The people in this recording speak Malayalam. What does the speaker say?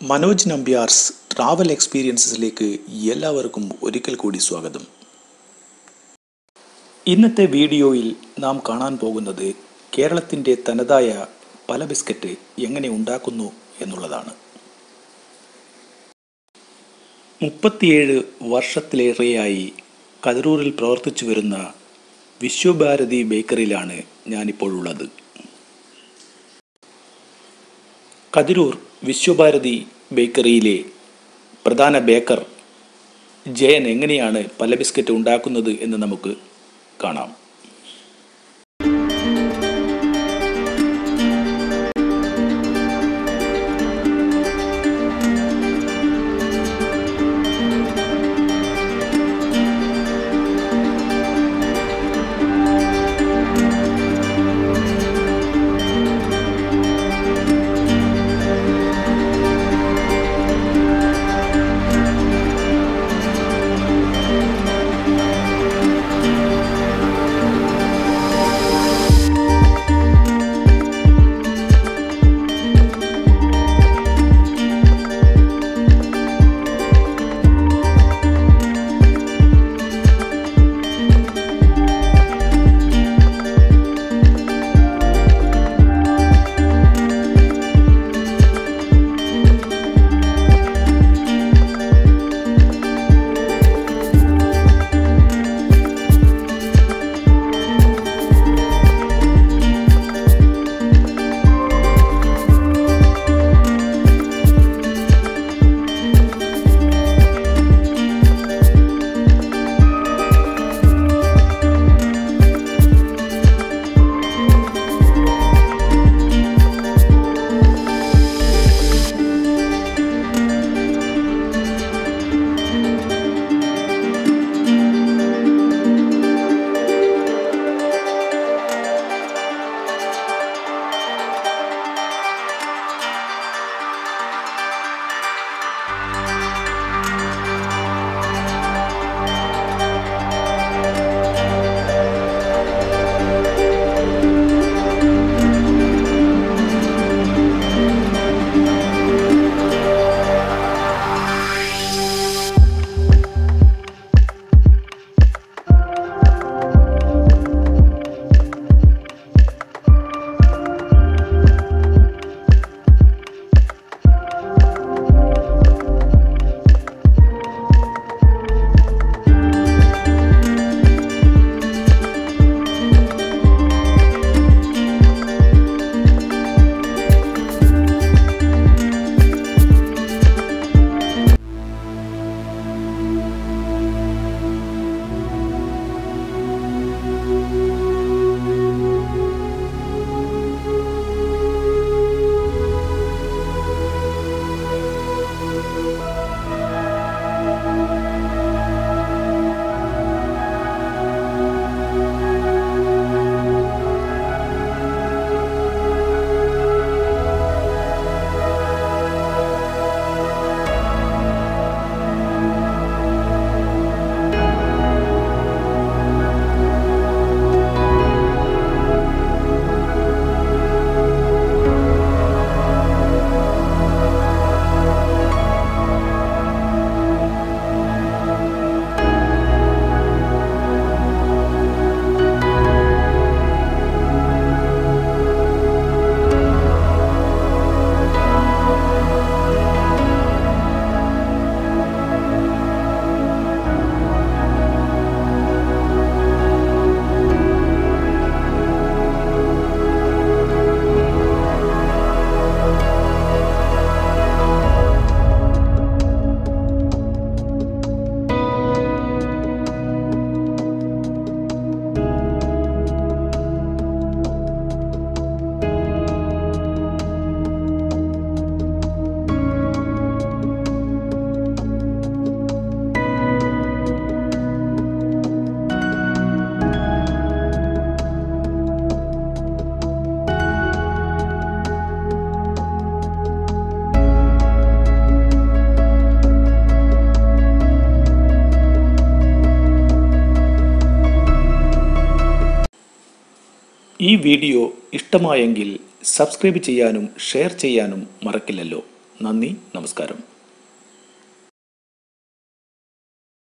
മനോജ് നമ്പ്യാർസ് ട്രാവൽ എക്സ്പീരിയൻസസിലേക്ക് എല്ലാവർക്കും ഒരിക്കൽ കൂടി സ്വാഗതം ഇന്നത്തെ വീഡിയോയിൽ നാം കാണാൻ പോകുന്നത് കേരളത്തിൻ്റെ തനതായ പല ബിസ്ക്കറ്റ് എങ്ങനെ ഉണ്ടാക്കുന്നു എന്നുള്ളതാണ് മുപ്പത്തിയേഴ് വർഷത്തിലേറെയായി കതിരൂരിൽ പ്രവർത്തിച്ചു വരുന്ന വിശ്വഭാരതി ബേക്കറിയിലാണ് ഞാനിപ്പോൾ ഉള്ളത് കതിരൂർ വിശ്വഭാരതി ബേക്കറിയിലെ പ്രധാന ബേക്കർ ജയൻ എങ്ങനെയാണ് പല ബിസ്ക്കറ്റ് ഉണ്ടാക്കുന്നത് എന്ന് നമുക്ക് കാണാം ഈ വീഡിയോ ഇഷ്ടമായെങ്കിൽ സബ്സ്ക്രൈബ് ചെയ്യാനും ഷെയർ ചെയ്യാനും മറക്കില്ലല്ലോ നന്ദി നമസ്കാരം